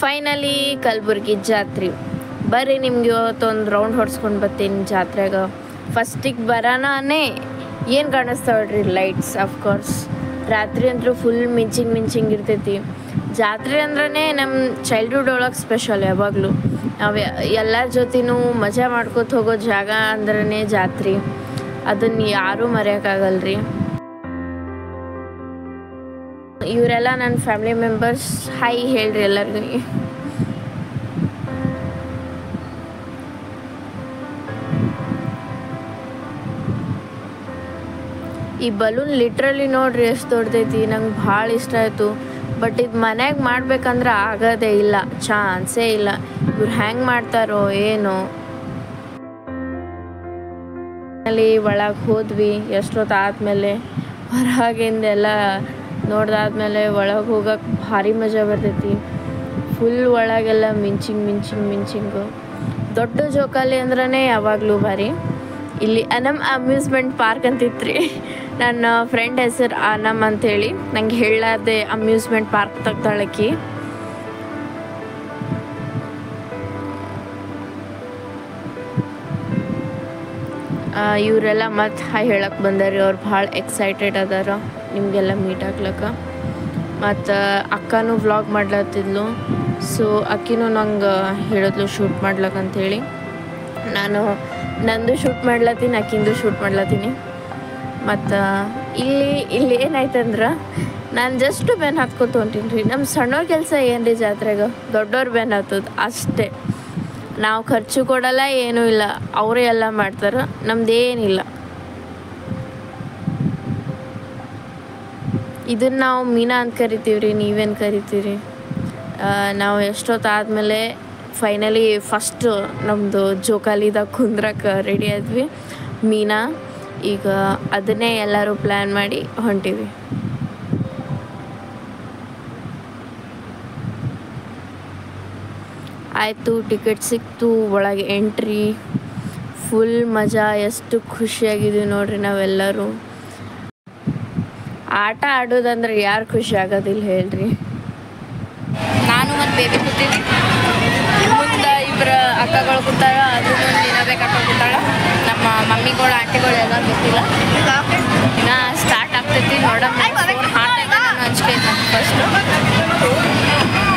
finally Kalaburagi ಜಾತ್ರೆ ಬರ್ರಿ ನಿಮ್ಗೆ ಇವತ್ತೊಂದು ರೌಂಡ್ ಹೊಡ್ಸ್ಕೊಂಡು ಬರ್ತೀನಿ ಜಾತ್ರೆಗ ಫಸ್ಟಿಗೆ ಬರೋಣನೇ ಏನು ಕಾಣಿಸ್ತಾವ್ರಿ ಲೈಟ್ಸ್ ಅಫ್ಕೋರ್ಸ್ ರಾತ್ರಿ ಅಂತೂ ಫುಲ್ ಮಿಂಚಿಂಗ್ ಮಿಂಚಿಂಗ್ ಇರ್ತೈತಿ ಜಾತ್ರೆ ಅಂದ್ರೆ ನಮ್ಮ ಚೈಲ್ಡ್ಹುಡ್ ಒಳಗೆ ಸ್ಪೆಷಲ್ ಯಾವಾಗಲೂ ನಾವು ಎಲ್ಲರ ಜೊತೆನೂ ಮಜಾ ಮಾಡ್ಕೊತ ಹೋಗೋ ಜಾಗ ಅಂದ್ರೆ ಜಾತ್ರೆ ಅದನ್ನು ಯಾರೂ ಮರೆಯೋಕ್ಕಾಗಲ್ರಿ ಇವರೆಲ್ಲ ನನ್ನ ಫ್ಯಾಮಿಲಿ ಮೆಂಬರ್ಸ್ ಹೈ ಹೇಳ್ರಿ ಎಲ್ಲರಿಗೂ ಈ ಬಲೂನ್ ಲಿಟ್ರಲಿ ನೋಡ್ರಿ ಎಷ್ಟು ದೊಡ್ಡದೈತಿ ನಂಗೆ ಭಾಳ ಇಷ್ಟ ಆಯಿತು ಬಟ್ ಇದು ಮನ್ಯಾಗ ಮಾಡ್ಬೇಕಂದ್ರೆ ಆಗೋದೇ ಇಲ್ಲ ಚಾನ್ಸೇ ಇಲ್ಲ ಇವ್ರು ಹೆಂಗೆ ಮಾಡ್ತಾರೋ ಏನೋ ಅಲ್ಲಿ ಒಳಗೆ ಹೋದ್ವಿ ಎಷ್ಟೊತ್ತು ಆದಮೇಲೆ ಹೊರಗಿಂದೆಲ್ಲ ನೋಡ್ದಾದ್ಮೇಲೆ ಒಳಗೆ ಹೋಗಕ್ಕೆ ಭಾರಿ ಮಜಾ ಬರ್ತೈತಿ ಫುಲ್ ಒಳಗೆಲ್ಲ ಮಿಂಚಿಂಗ್ ಮಿಂಚಿಂಗ್ ಮಿಂಚಿಂಗು ದೊಡ್ಡ ಜೋಕಾಲಿ ಅಂದ್ರೇ ಯಾವಾಗಲೂ ಭಾರಿ ಇಲ್ಲಿ ಅನಮ್ ಅಮ್ಯೂಸ್ಮೆಂಟ್ ಪಾರ್ಕ್ ಅಂತಿತ್ರಿ ನನ್ನ ಫ್ರೆಂಡ್ ಹೆಸರು ಅನಮ್ ಅಂತೇಳಿ ನಂಗೆ ಹೇಳಾರ್ದೆ ಅಮ್ಯೂಸ್ಮೆಂಟ್ ಪಾರ್ಕ್ ತೆಗ್ದಾಳಕಿ ಇವರೆಲ್ಲ ಮತ್ತೆ ಹಾಯ್ ಹೇಳಕ್ಕೆ ಬಂದಾರಿ ಅವ್ರು ಭಾಳ ಎಕ್ಸೈಟೆಡ್ ಅದಾರ ನಿಮಗೆಲ್ಲ ಮೀಟ್ ಆಗ್ಲಕ್ಕ ಮತ್ತು ಅಕ್ಕನೂ ವ್ಲಾಗ್ ಮಾಡ್ಲತ್ತಿದ್ಲು ಸೊ ಅಕ್ಕಿನೂ ನಂಗೆ ಹೇಳಿದ್ಲು ಶೂಟ್ ಮಾಡ್ಲಕ್ಕ ಅಂಥೇಳಿ ನಾನು ನಂದು ಶೂಟ್ ಮಾಡ್ಲತ್ತೀನಿ ಅಕ್ಕಿಂದು ಶೂಟ್ ಮಾಡ್ಲತ್ತೀನಿ ಮತ್ತು ಇಲ್ಲಿ ಇಲ್ಲಿ ಏನಾಯ್ತಂದ್ರೆ ನಾನು ಜಸ್ಟ್ ಬೆನ್ ಹಾಕ್ಕೊತ ಹೊಂಟೀನಿ ರೀ ನಮ್ಮ ಸಣ್ಣವ್ರ ಕೆಲಸ ಏನು ರೀ ಜಾತ್ರೆಗೆ ದೊಡ್ಡವ್ರ ಬೆನ್ ಹತ್ತದ ಅಷ್ಟೇ ನಾವು ಖರ್ಚು ಕೊಡಲ್ಲ ಏನೂ ಇಲ್ಲ ಅವರೇ ಎಲ್ಲ ಮಾಡ್ತಾರೆ ನಮ್ದೇನಿಲ್ಲ ಇದನ್ನ ನಾವು ಮೀನಾ ಅಂತ ಕರಿತೀವಿ ರೀ ನೀವೇನು ಕರಿತೀರಿ ನಾವು ಎಷ್ಟೊತ್ತಾದಮೇಲೆ ಫೈನಲಿ ಫಸ್ಟ್ ನಮ್ಮದು ಜೋಕಾಲಿದಾಗ ಕುಂದ್ರಕ್ಕೆ ರೆಡಿ ಆದ್ವಿ ಮೀನಾ ಈಗ ಅದನ್ನೇ ಎಲ್ಲರೂ ಪ್ಲ್ಯಾನ್ ಮಾಡಿ ಹೊಂಟೀವಿ ಆಯಿತು ಟಿಕೆಟ್ ಸಿಕ್ತು ಒಳಗೆ ಎಂಟ್ರಿ ಫುಲ್ ಮಜಾ ಎಷ್ಟು ಖುಷಿಯಾಗಿದ್ವಿ ನೋಡ್ರಿ ನಾವೆಲ್ಲರೂ ಆಟ ಆಡೋದಂದ್ರೆ ಯಾರು ಖುಷಿ ಆಗೋದಿಲ್ಲ ಹೇಳ್ರಿ ನಾನು ಮತ್ತು ಬೇಬಿ ಕೂತೀವಿ ಮುಂದೆ ಇಬ್ಬರು ಅಕ್ಕಗಳು ಕೂತಾಳ ಅದು ಮುಂದೆ ಇನ್ನೊಬೇಕು ಅಕ್ಕ ಕೂತಾಳ ನಮ್ಮ ಮಮ್ಮಿಗಳು ಆಂಟಿಗಳು ಎಲ್ಲ ಗೊತ್ತಿಲ್ಲ ಇನ್ನ ಸ್ಟಾರ್ಟ್ ಆಗ್ತೈತಿ ನೋಡಮ್ಮ ಫೋನ್ ಹಾಡ್ದಾಗ ನಾನು ಹಂಚ್ಕೈತೆ ಫಸ್ಟು